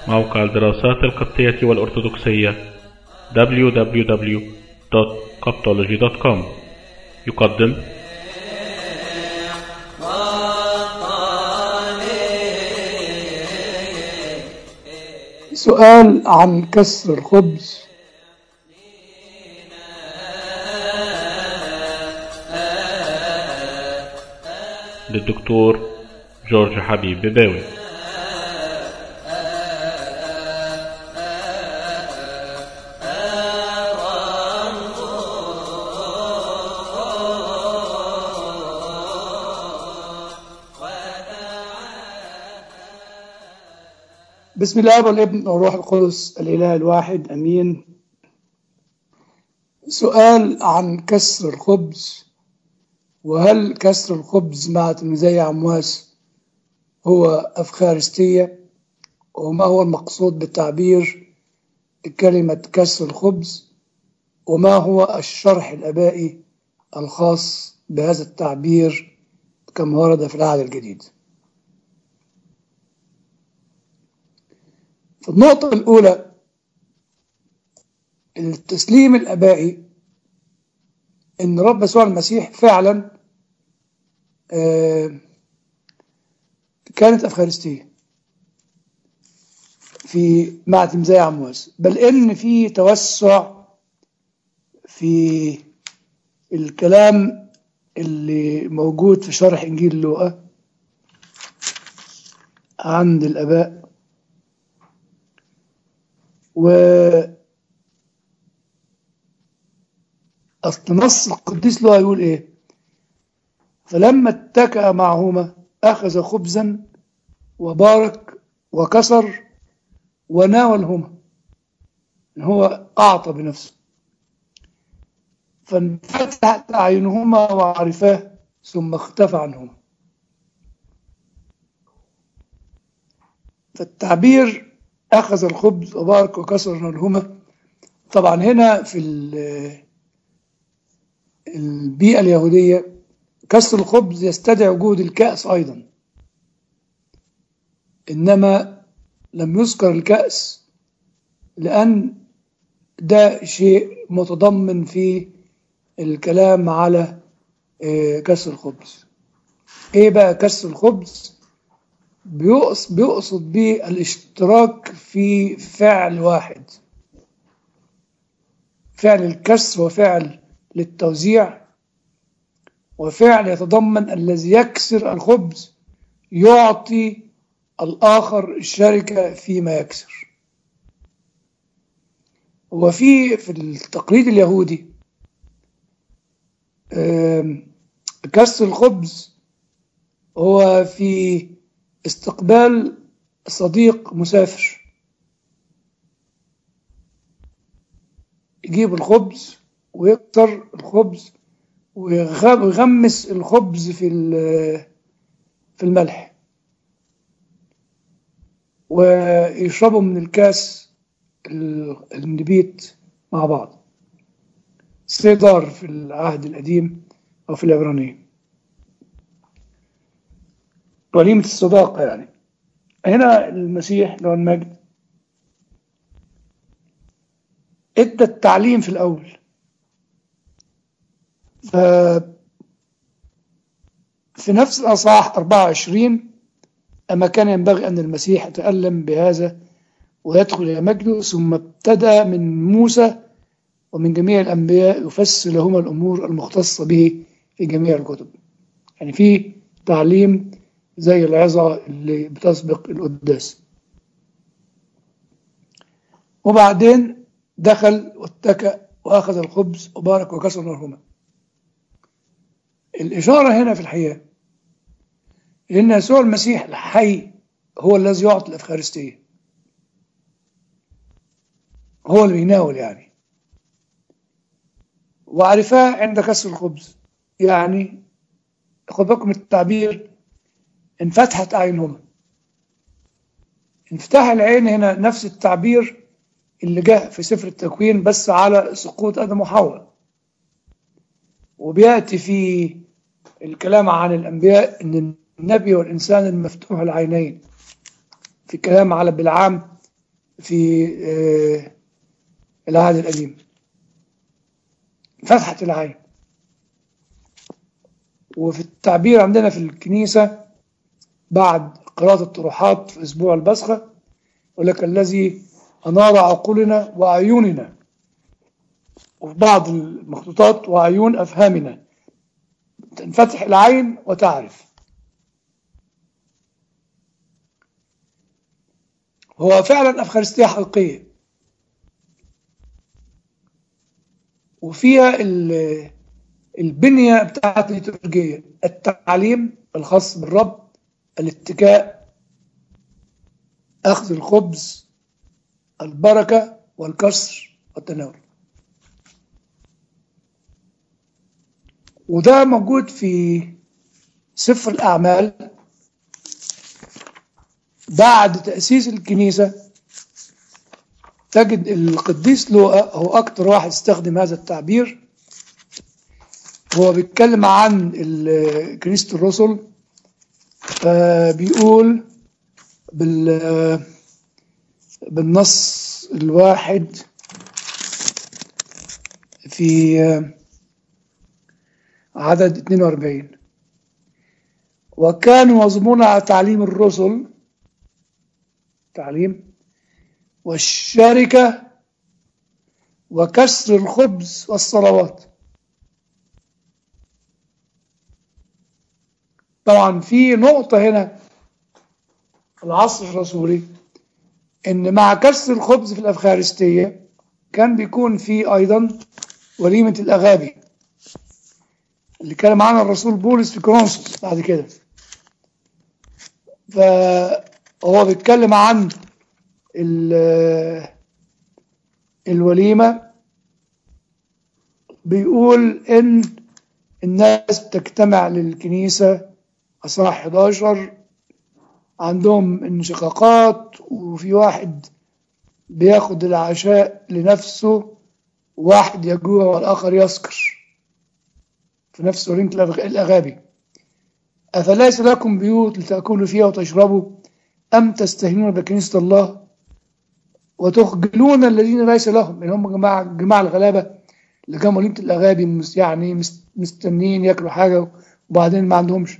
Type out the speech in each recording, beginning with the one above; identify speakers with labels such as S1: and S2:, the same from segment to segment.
S1: موقع الدراسات القبطية والأرثوذكسية www.coptology.com يقدم
S2: سؤال عن كسر الخبز
S1: للدكتور جورج حبيب بباوي
S2: بسم الله والابن والروح القدس الإله الواحد أمين سؤال عن كسر الخبز وهل كسر الخبز مع تلميذي عمواس هو أفخارستية وما هو المقصود بالتعبير كلمة كسر الخبز وما هو الشرح الأبائي الخاص بهذا التعبير كما ورد في العهد الجديد في النقطة الأولى التسليم الأبائي إن رب يسوع المسيح فعلا آه، كانت أفخارستية في مع تمزاي عمواس بل إن في توسع في الكلام اللي موجود في شرح إنجيل لوقا عند الآباء و أصل نص القديس له يقول إيه فلما اتكأ معهما أخذ خبزا وبارك وكسر وناولهما هو أعطى بنفسه فانفتحت أعينهما وعرفاه ثم اختفى عنهما فالتعبير أخذ الخبز وبارك وكسر نارهما طبعا هنا في البيئة اليهودية كسر الخبز يستدعي وجود الكأس أيضا إنما لم يذكر الكأس لأن ده شيء متضمن في الكلام على كسر الخبز ايه بقى كسر الخبز بيقصد, بيقصد به الاشتراك في فعل واحد فعل الكسر وفعل للتوزيع وفعل يتضمن الذي يكسر الخبز يعطي الآخر الشركة فيما يكسر وفي في التقليد اليهودي كسر الخبز هو في استقبال صديق مسافر يجيب الخبز ويكسر الخبز ويغمس الخبز في في الملح ويشربوا من الكاس النبيت مع بعض سيدار في العهد القديم أو في العبرانية وليمة الصداقة يعني هنا المسيح له المجد ادى التعليم في الأول ف في نفس الأصحاح 24 أما كان ينبغي أن المسيح يتألم بهذا ويدخل إلى مجده ثم ابتدأ من موسى ومن جميع الأنبياء يفسر لهما الأمور المختصة به في جميع الكتب يعني في تعليم زي العظة اللي بتسبق القداس وبعدين دخل واتكأ وأخذ الخبز وبارك وكسر نارهما الإشارة هنا في الحقيقة إن يسوع المسيح الحي هو الذي يعطي الأفخارستية هو اللي بيناول يعني وعرفاه عند كسر الخبز يعني خد بالكم التعبير انفتحت أعينهما انفتاح العين هنا نفس التعبير اللي جاء في سفر التكوين بس على سقوط آدم وحواء وبيأتي في الكلام عن الأنبياء أن النبي والإنسان المفتوح العينين في كلام على بالعام في آه، العهد القديم فتحة العين وفي التعبير عندنا في الكنيسة بعد قراءة الطروحات في أسبوع البسخة يقول لك الذي أنار عقولنا وعيوننا وفي بعض المخطوطات وعيون أفهامنا تنفتح العين وتعرف هو فعلا أفخارستية حقيقية وفيها ال- البنية بتاعت الليتورجية التعليم الخاص بالرب الاتكاء أخذ الخبز البركة والكسر والتناول وده موجود في سفر الأعمال بعد تأسيس الكنيسة تجد القديس لوقا هو أكتر واحد استخدم هذا التعبير هو بيتكلم عن ال- كنيسة الرسل فبيقول بال بالنص الواحد في عدد 42 وكانوا يواظبون على تعليم الرسل تعليم والشركة وكسر الخبز والصلوات طبعا في نقطة هنا في العصر الرسولي ان مع كسر الخبز في الافخارستية كان بيكون في ايضا وليمة الاغابي اللي كان معانا الرسول بولس في كورنثوس بعد كده فهو بيتكلم عن ال- الوليمة بيقول ان الناس بتجتمع للكنيسة أصحاح 11 عندهم انشقاقات وفي واحد بياخد العشاء لنفسه واحد يجوع والآخر يسكر في نفس وليمة الأغ- الأغابي أفليس لكم بيوت لتأكلوا فيها وتشربوا أم تستهينون بكنيسة الله وتخجلون الذين ليس لهم اللي هم جماعة جماعة الغلابة اللي كانوا وليمة الأغابي مس- يعني مس- مستنيين ياكلوا حاجة وبعدين ما عندهمش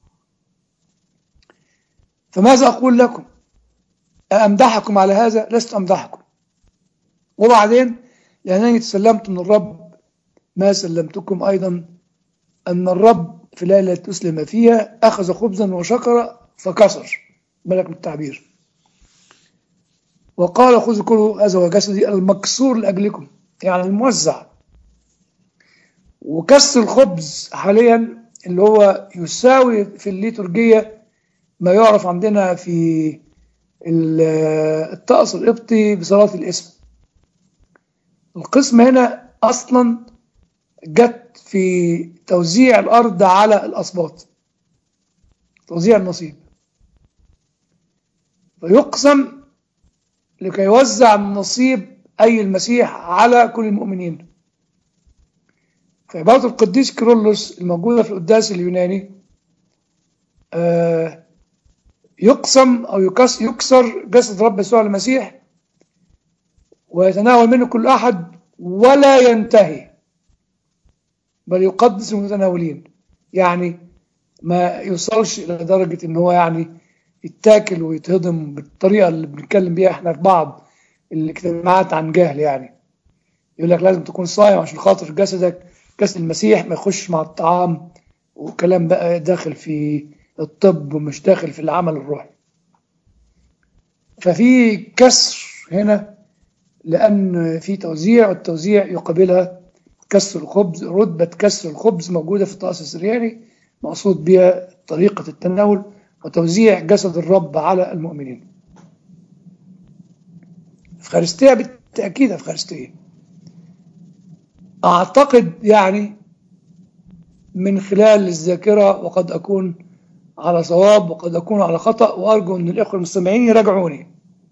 S2: فماذا أقول لكم أمدحكم على هذا لست أمدحكم وبعدين لأنني تسلمت من الرب ما سلمتكم أيضا أن الرب في الليلة التي أسلم فيها أخذ خبزا وشكر فكسر ملك من التعبير وقال خذوا كلوا هذا وجسدي المكسور لأجلكم يعني الموزع وكسر الخبز حاليا اللي هو يساوي في الليتورجية ما يعرف عندنا في ال- الطقس القبطي بصلاة الاسم القسم هنا أصلا جت في توزيع الأرض على الأسباط توزيع النصيب فيقسم لكي يوزع النصيب أي المسيح على كل المؤمنين في عبارة القديس كيرلس الموجودة في القداس اليوناني آه، يقسم أو يكس- يكسر جسد رب يسوع المسيح ويتناول منه كل أحد ولا ينتهي بل يقدس المتناولين يعني ما يوصلش إلى درجة إن هو يعني يتاكل ويتهضم بالطريقة اللي بنتكلم بيها إحنا في بعض الاجتماعات عن جهل يعني يقول لك لازم تكون صايم عشان خاطر جسدك جسد المسيح ما يخش مع الطعام وكلام بقى داخل في الطب ومش داخل في العمل الروحي ففي كسر هنا لأن في توزيع والتوزيع يقابلها كسر الخبز رتبة كسر الخبز موجودة في الطقس السرياني مقصود بها طريقة التناول وتوزيع جسد الرب على المؤمنين أفخارستية بالتأكيد أفخارستية أعتقد يعني من خلال الذاكرة وقد أكون على صواب وقد أكون على خطأ وأرجو أن الإخوة المستمعين يراجعوني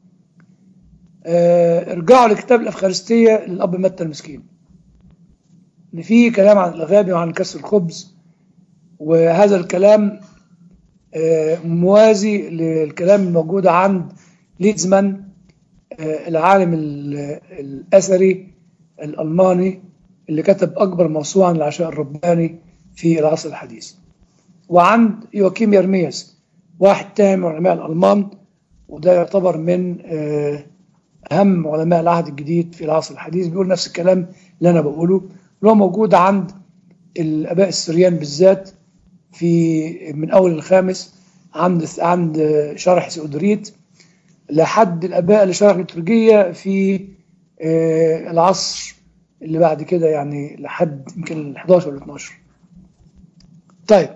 S2: آه، ارجعوا لكتاب الأفخارستية للأب متى المسكين إن في كلام عن الأغابي وعن كسر الخبز وهذا الكلام آه، موازي للكلام الموجود عند ليدزمان آه، العالم ال- الأثري الألماني اللي كتب أكبر موسوعة عن العشاء الرباني في العصر الحديث وعند يواكيم يرمياس واحد تاني من علماء الألمان وده يعتبر من آه، أهم علماء العهد الجديد في العصر الحديث بيقول نفس الكلام اللي أنا بقوله اللي هو موجود عند الآباء السريان بالذات في من أول الخامس عند عند شرح سيودوريت لحد الآباء اللي شرح الترجية في آه، العصر اللي بعد كده يعني لحد يمكن ال 11 ولا 12 طيب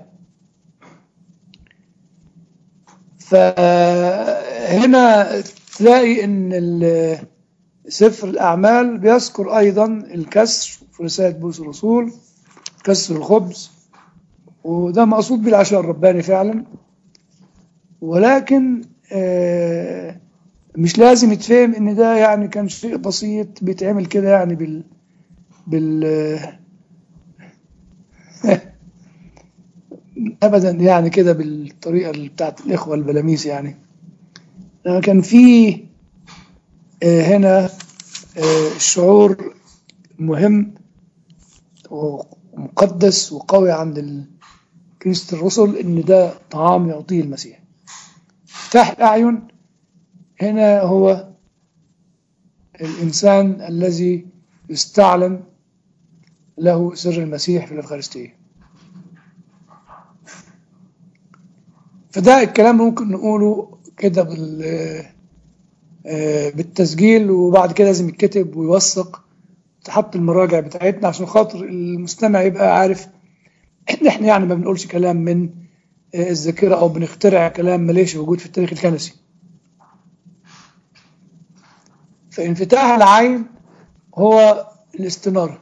S2: فهنا تلاقي ان ال- سفر الاعمال بيذكر ايضا الكسر في رساله بولس الرسول كسر الخبز وده مقصود بالعشاء الرباني فعلا ولكن آه، مش لازم يتفهم ان ده يعني كان شيء بسيط بيتعمل كده يعني بال بال ابدا يعني كده بالطريقه اللي بتاعت الاخوه البلاميس يعني آه، كان في آه، هنا آه، شعور مهم ومقدس وقوي عند ال- كنيسة الرسل إن ده طعام يعطيه المسيح فتح الأعين هنا هو الإنسان الذي يستعلن له سر المسيح في الأفخارستية فده الكلام ممكن نقوله كده بال آه، بالتسجيل وبعد كده لازم يتكتب ويوثق تحط المراجع بتاعتنا عشان خاطر المستمع يبقى عارف ان احنا يعني ما بنقولش كلام من آه، الذاكره او بنخترع كلام مليش موجود في التاريخ الكنسي فانفتاح العين هو الاستناره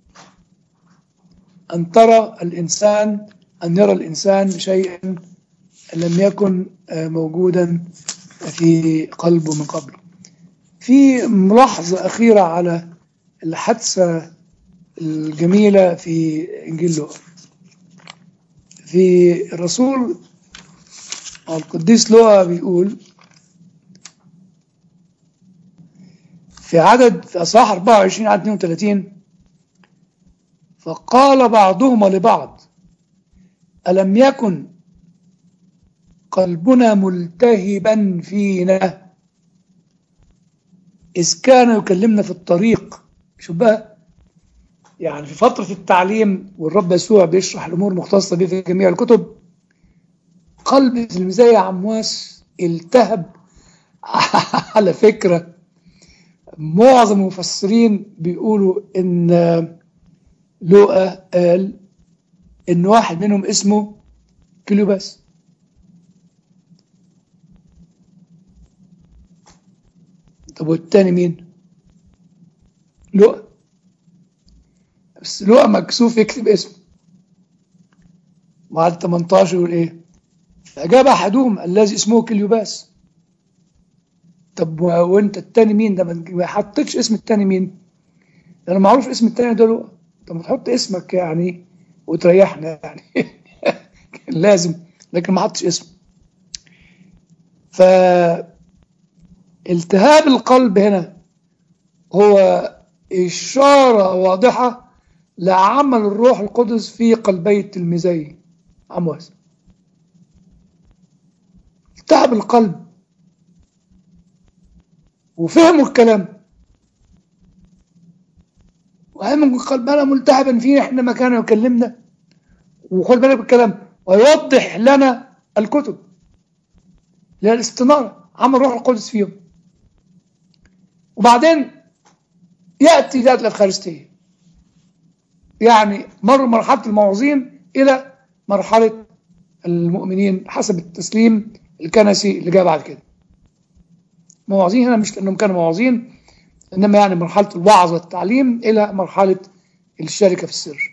S2: ان ترى الانسان ان يرى الانسان شيئا لم يكن آه، موجودا في قلبه من قبل في ملاحظة أخيرة على الحادثة الجميلة في إنجيل لوقا في الرسول أو القديس لوقا بيقول في عدد في أصحاح 24 عدد 32 فقال بعضهما لبعض ألم يكن قلبنا ملتهبا فينا إذ كان يكلمنا في الطريق شوف بقى يعني في فترة التعليم والرب يسوع بيشرح الأمور المختصة به في جميع الكتب قلب تلميذي عمواس التهب على فكرة معظم المفسرين بيقولوا إن لوقا قال إن واحد منهم اسمه كليوباس طب والتاني مين؟ لؤى بس لؤى مكسوف يكتب اسمه وعلى 18 يقول ايه؟ فأجاب أحدهم الذي اسمه كليوباس طب و- وانت التاني مين ده ما- ما حطيتش اسم التاني مين؟ ده انا معروف اسم التاني ده لؤى طب ما تحط اسمك يعني وتريحنا يعني كان لازم لكن ما حطش اسمه ف التهاب القلب هنا هو إشارة واضحة لعمل الروح القدس في قلبي التلميذي عمواس التهب القلب وفهموا الكلام وهم قلبنا ملتهبا فيه احنا ما كان يكلمنا وخد بالك بالكلام ويوضح لنا الكتب اللي هي الاستنارة عمل الروح القدس فيهم وبعدين يأتي ذات الأفخارستية يعني مروا مرحلة الموعظين إلى مرحلة المؤمنين حسب التسليم الكنسي اللي جاء بعد كده موعظين هنا مش لأنهم كانوا موعظين إنما يعني مرحلة الوعظ والتعليم إلى مرحلة الشركة في السر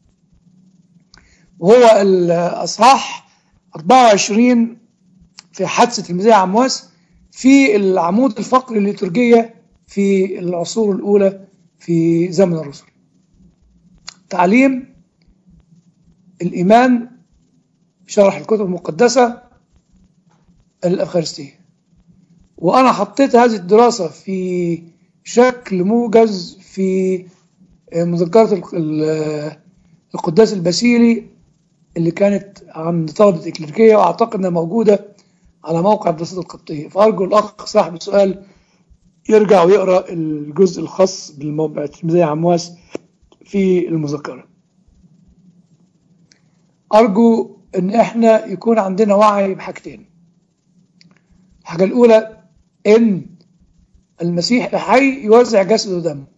S2: وهو الأصحاح 24 في حادثة المذيع عمواس في العمود الفقري الليتورجية في العصور الأولى في زمن الرسل تعليم الإيمان شرح الكتب المقدسة الأفخارستية وأنا حطيت هذه الدراسة في شكل موجز في مذكرة ال- ال- القداس الباسيلي اللي كانت عن طلبة إكليريكية وأعتقد إنها موجودة على موقع الدراسات القبطية فأرجو الأخ صاحب السؤال يرجع ويقرأ الجزء الخاص بالموضوع زي عمواس في المذكرة أرجو إن إحنا يكون عندنا وعي بحاجتين الحاجة الأولى إن المسيح الحي يوزع جسده ودمه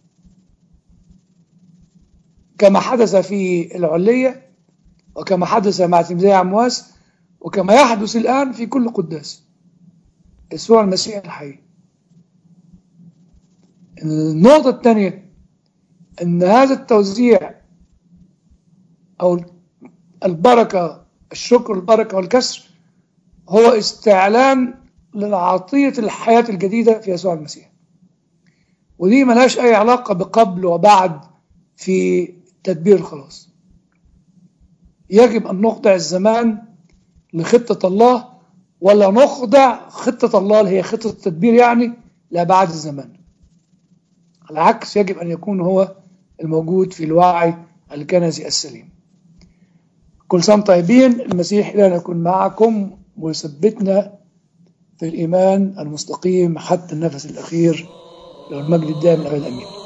S2: كما حدث في العلية وكما حدث مع تلميذي عمواس وكما يحدث الآن في كل قداس يسوع المسيح الحي النقطة الثانية أن هذا التوزيع أو البركة الشكر البركة والكسر هو استعلان للعطية الحياة الجديدة في يسوع المسيح ودي ملهاش أي علاقة بقبل وبعد في تدبير الخلاص يجب أن نخضع الزمان لخطة الله ولا نخضع خطة الله اللي هي خطة التدبير يعني لأبعاد الزمان على العكس يجب أن يكون هو الموجود في الوعي الكنسي السليم كل سنة طيبين المسيح إلى يكون معكم ويثبتنا في الإيمان المستقيم حتى النفس الأخير له المجد الدائم الأبد أمين